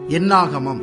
என்னாகமம்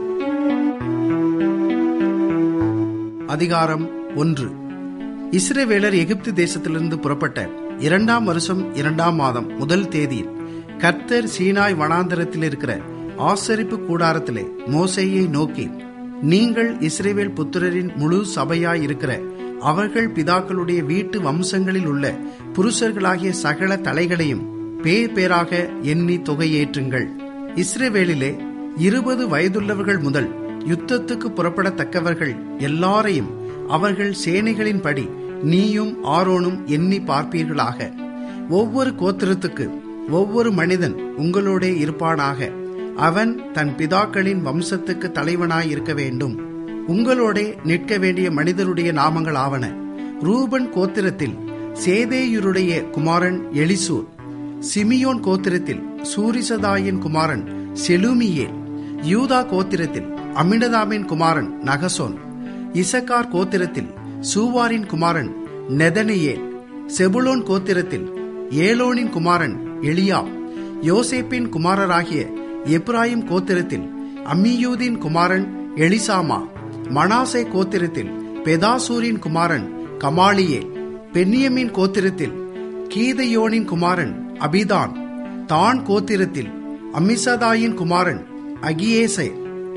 அதிகாரம் ஒன்று இஸ்ரவேலர் எகிப்து தேசத்திலிருந்து புறப்பட்ட இரண்டாம் வருஷம் இரண்டாம் மாதம் முதல் தேதியில் கர்த்தர் சீனாய் வனாந்தரத்தில் இருக்கிற ஆசரிப்பு கூடாரத்திலே மோசையை நோக்கி நீங்கள் இஸ்ரேவேல் புத்திரரின் முழு சபையாய் இருக்கிற அவர்கள் பிதாக்களுடைய வீட்டு வம்சங்களில் உள்ள புருஷர்களாகிய சகல தலைகளையும் பேர் பேராக எண்ணி தொகையேற்றுங்கள் இஸ்ரேவேலிலே இருபது வயதுள்ளவர்கள் முதல் யுத்தத்துக்கு புறப்படத்தக்கவர்கள் எல்லாரையும் அவர்கள் சேனைகளின்படி நீயும் ஆரோனும் எண்ணி பார்ப்பீர்களாக ஒவ்வொரு கோத்திரத்துக்கு ஒவ்வொரு மனிதன் உங்களோடே இருப்பானாக அவன் தன் பிதாக்களின் வம்சத்துக்கு தலைவனாய் இருக்க வேண்டும் உங்களோடே நிற்க வேண்டிய மனிதருடைய நாமங்கள் ஆவன ரூபன் கோத்திரத்தில் சேதேயுருடைய குமாரன் எலிசூர் சிமியோன் கோத்திரத்தில் சூரிசதாயின் குமாரன் செலுமியேல் யூதா கோத்திரத்தில் அமினதாமின் குமாரன் நகசோன் இசக்கார் கோத்திரத்தில் சூவாரின் குமாரன் நெதனியேல் செபுலோன் கோத்திரத்தில் ஏலோனின் குமாரன் எலியா யோசேப்பின் குமாரராகிய எப்ராயிம் கோத்திரத்தில் அம்மியூதின் குமாரன் எலிசாமா மனாசே கோத்திரத்தில் பெதாசூரின் குமாரன் கமாலியேல் பென்னியமின் கோத்திரத்தில் கீதையோனின் குமாரன் அபிதான் தான் கோத்திரத்தில் அம்மிசதாயின் குமாரன் அகியேசே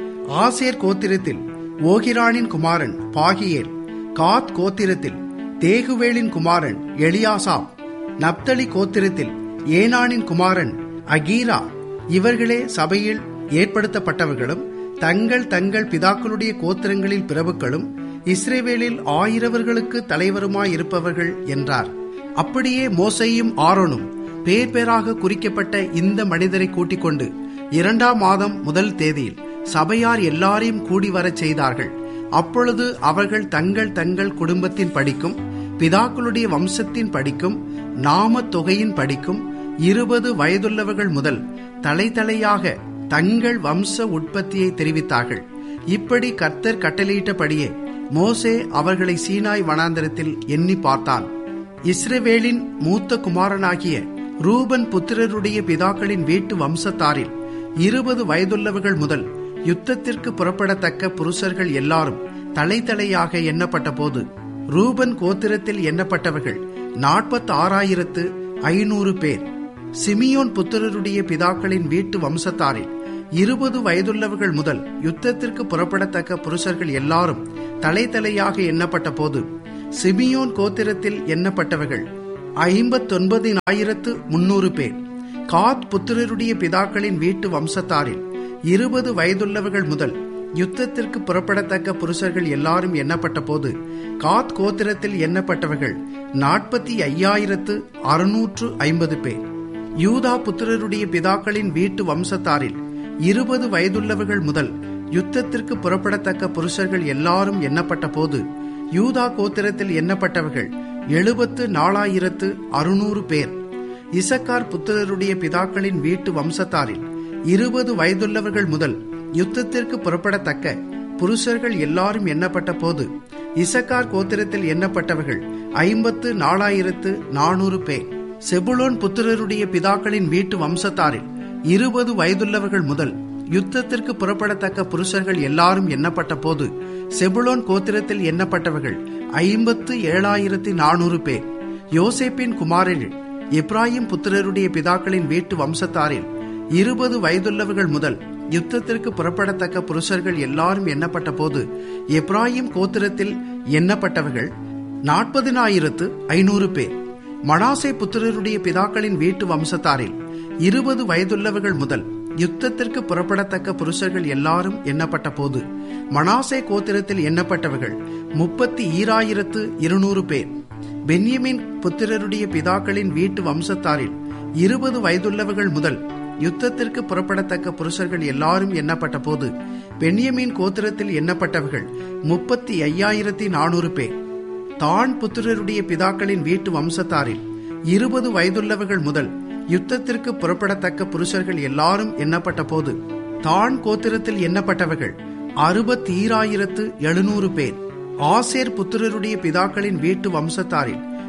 ஆசேர் கோத்திரத்தில் ஓகிரானின் குமாரன் பாகியேல் காத் கோத்திரத்தில் தேகுவேலின் குமாரன் எலியாசாப் நப்தலி கோத்திரத்தில் ஏனானின் குமாரன் அகீரா இவர்களே சபையில் ஏற்படுத்தப்பட்டவர்களும் தங்கள் தங்கள் பிதாக்களுடைய கோத்திரங்களில் பிறவுக்களும் இஸ்ரேவேலில் ஆயிரவர்களுக்கு தலைவருமாயிருப்பவர்கள் என்றார் அப்படியே மோசையும் ஆரோனும் பேர் பேராக குறிக்கப்பட்ட இந்த மனிதரை கூட்டிக் கொண்டு இரண்டாம் மாதம் முதல் தேதியில் சபையார் எல்லாரையும் கூடி வரச் செய்தார்கள் அப்பொழுது அவர்கள் தங்கள் தங்கள் குடும்பத்தின் படிக்கும் பிதாக்களுடைய வம்சத்தின் படிக்கும் நாம தொகையின் படிக்கும் இருபது வயதுள்ளவர்கள் முதல் தலை தலையாக தங்கள் வம்ச உற்பத்தியை தெரிவித்தார்கள் இப்படி கர்த்தர் கட்டளையிட்டபடியே மோசே அவர்களை சீனாய் வனாந்தரத்தில் எண்ணி பார்த்தான் இஸ்ரவேலின் மூத்த குமாரனாகிய ரூபன் புத்திரருடைய பிதாக்களின் வீட்டு வம்சத்தாரில் இருபது வயதுள்ளவர்கள் முதல் யுத்தத்திற்கு புறப்படத்தக்க புருஷர்கள் எல்லாரும் தலை தலையாக எண்ணப்பட்ட போது ரூபன் கோத்திரத்தில் எண்ணப்பட்டவர்கள் நாற்பத்தி ஆறாயிரத்து ஐநூறு பேர் சிமியோன் புத்திரருடைய பிதாக்களின் வீட்டு வம்சத்தாரில் இருபது வயதுள்ளவர்கள் முதல் யுத்தத்திற்கு புறப்படத்தக்க புருஷர்கள் எல்லாரும் தலை தலையாக எண்ணப்பட்ட போது சிமியோன் கோத்திரத்தில் எண்ணப்பட்டவர்கள் ஐம்பத்தொன்பதினாயிரத்து முன்னூறு பேர் காத் புத்திரருடைய பிதாக்களின் வீட்டு வம்சத்தாரில் இருபது வயதுள்ளவர்கள் முதல் யுத்தத்திற்கு புறப்படத்தக்க புருஷர்கள் எல்லாரும் எண்ணப்பட்ட போது காத் கோத்திரத்தில் எண்ணப்பட்டவர்கள் நாற்பத்தி ஐயாயிரத்து அறுநூற்று ஐம்பது பேர் யூதா புத்திரருடைய பிதாக்களின் வீட்டு வம்சத்தாரில் இருபது வயதுள்ளவர்கள் முதல் யுத்தத்திற்கு புறப்படத்தக்க புருஷர்கள் எல்லாரும் எண்ணப்பட்ட போது யூதா கோத்திரத்தில் எண்ணப்பட்டவர்கள் எழுபத்து நாலாயிரத்து அறுநூறு பேர் இசக்கார் புத்திரருடைய பிதாக்களின் வீட்டு வம்சத்தாரில் இருபது வயதுள்ளவர்கள் முதல் யுத்தத்திற்கு புறப்படத்தக்க புருஷர்கள் எல்லாரும் எண்ணப்பட்ட போது இசக்கார் கோத்திரத்தில் எண்ணப்பட்டவர்கள் ஐம்பத்து நாலாயிரத்து நானூறு பேர் செபுலோன் புத்திரருடைய பிதாக்களின் வீட்டு வம்சத்தாரில் இருபது வயதுள்ளவர்கள் முதல் யுத்தத்திற்கு புறப்படத்தக்க புருஷர்கள் எல்லாரும் எண்ணப்பட்ட போது செபுலோன் கோத்திரத்தில் எண்ணப்பட்டவர்கள் ஐம்பத்து ஏழாயிரத்தி நானூறு பேர் யோசேப்பின் குமாரரில் இப்ராஹிம் புத்திரருடைய பிதாக்களின் வீட்டு வம்சத்தாரில் இருபது வயதுள்ளவர்கள் முதல் யுத்தத்திற்கு புறப்படத்தக்க புருஷர்கள் எல்லாரும் எண்ணப்பட்ட போது எப்ராஹிம் கோத்திரத்தில் எண்ணப்பட்டவர்கள் நாற்பதினாயிரத்து ஐநூறு பேர் மனாசே புத்திரருடைய பிதாக்களின் வீட்டு வம்சத்தாரில் இருபது வயதுள்ளவர்கள் முதல் யுத்தத்திற்கு புறப்படத்தக்க புருஷர்கள் எல்லாரும் எண்ணப்பட்ட போது மனாசே கோத்திரத்தில் எண்ணப்பட்டவர்கள் முப்பத்தி ஈராயிரத்து இருநூறு பேர் பென்யமின் புத்திரருடைய பிதாக்களின் வீட்டு வம்சத்தாரில் இருபது வயதுள்ளவர்கள் முதல் யுத்தத்திற்கு புறப்படத்தக்க புருஷர்கள் எல்லாரும் எண்ணப்பட்ட போது பென்யமின் கோத்திரத்தில் எண்ணப்பட்டவர்கள் முப்பத்தி ஐயாயிரத்தி நானூறு பேர் தான் புத்திரருடைய பிதாக்களின் வீட்டு வம்சத்தாரில் இருபது வயதுள்ளவர்கள் முதல் யுத்தத்திற்கு புறப்படத்தக்க புருஷர்கள் எல்லாரும் எண்ணப்பட்ட போது தான் கோத்திரத்தில் எண்ணப்பட்டவர்கள் அறுபத்தி ஈராயிரத்து எழுநூறு பேர் ஆசேர் புத்திரருடைய பிதாக்களின் வீட்டு வம்சத்தாரில்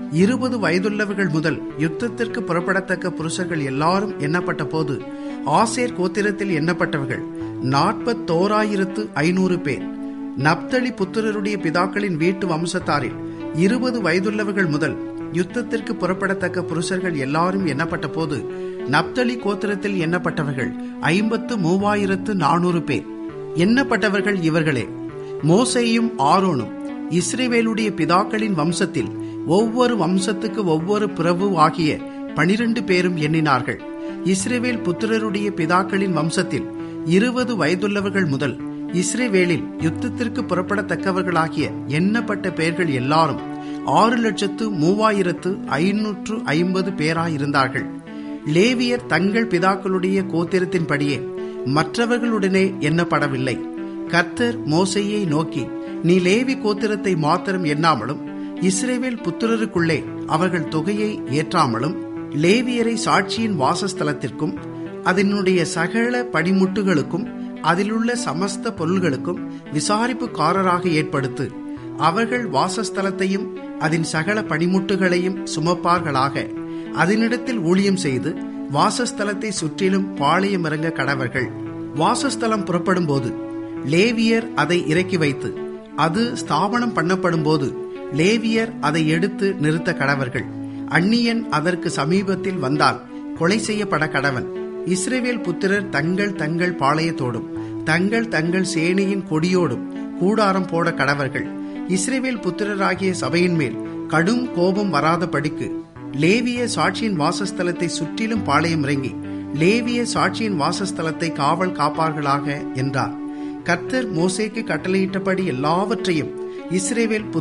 இருபது வயதுள்ளவர்கள் முதல் யுத்தத்திற்கு புறப்படத்தக்க புருஷர்கள் எல்லாரும் எண்ணப்பட்ட போது ஆசேர் கோத்திரத்தில் எண்ணப்பட்டவர்கள் நாற்பத்தோராயிரத்து ஐநூறு பேர் நப்தலி புத்திரருடைய பிதாக்களின் வீட்டு வம்சத்தாரில் இருபது வயதுள்ளவர்கள் முதல் யுத்தத்திற்கு புறப்படத்தக்க புருஷர்கள் எல்லாரும் எண்ணப்பட்ட போது நப்தலி கோத்திரத்தில் எண்ணப்பட்டவர்கள் ஐம்பத்து மூவாயிரத்து நானூறு பேர் எண்ணப்பட்டவர்கள் இவர்களே மோசையும் ஆரோனும் இஸ்ரேவேலுடைய பிதாக்களின் வம்சத்தில் ஒவ்வொரு வம்சத்துக்கு ஒவ்வொரு பிரபு ஆகிய பனிரெண்டு பேரும் எண்ணினார்கள் இஸ்ரேவேல் புத்திரருடைய பிதாக்களின் வம்சத்தில் இருபது வயதுள்ளவர்கள் முதல் இஸ்ரேவேலில் யுத்தத்திற்கு புறப்படத்தக்கவர்களாகிய எண்ணப்பட்ட பெயர்கள் எல்லாரும் ஆறு லட்சத்து மூவாயிரத்து ஐநூற்று ஐம்பது பேராயிருந்தார்கள் லேவியர் தங்கள் பிதாக்களுடைய கோத்திரத்தின்படியே மற்றவர்களுடனே எண்ணப்படவில்லை கர்த்தர் மோசையை நோக்கி நீ லேவி கோத்திரத்தை மாத்திரம் எண்ணாமலும் இஸ்ரேவேல் புத்திரருக்குள்ளே அவர்கள் தொகையை ஏற்றாமலும் லேவியரை சாட்சியின் வாசஸ்தலத்திற்கும் அதனுடைய சகல படிமுட்டுகளுக்கும் அதிலுள்ள சமஸ்த பொருள்களுக்கும் விசாரிப்புக்காரராக ஏற்படுத்து அவர்கள் வாசஸ்தலத்தையும் அதன் சகல பணிமுட்டுகளையும் சுமப்பார்களாக அதனிடத்தில் ஊழியம் செய்து வாசஸ்தலத்தை சுற்றிலும் பாளையம் இறங்க கடவர்கள் வாசஸ்தலம் புறப்படும் போது லேவியர் அதை இறக்கி வைத்து அது ஸ்தாபனம் பண்ணப்படும் போது லேவியர் அதை எடுத்து நிறுத்த கடவர்கள் அந்நியன் அதற்கு சமீபத்தில் வந்தால் கொலை செய்யப்பட கடவன் இஸ்ரேவேல் புத்திரர் தங்கள் தங்கள் பாளையத்தோடும் தங்கள் தங்கள் சேனையின் கொடியோடும் கூடாரம் போட கடவர்கள் இஸ்ரேவேல் புத்திரராகிய சபையின் மேல் கடும் கோபம் வராதபடிக்கு லேவிய சாட்சியின் வாசஸ்தலத்தை சுற்றிலும் பாளையம் இறங்கி லேவிய சாட்சியின் வாசஸ்தலத்தை காவல் காப்பார்களாக என்றார் கர்த்தர் மோசேக்கு கட்டளையிட்டபடி எல்லாவற்றையும் இஸ்ரேவேல்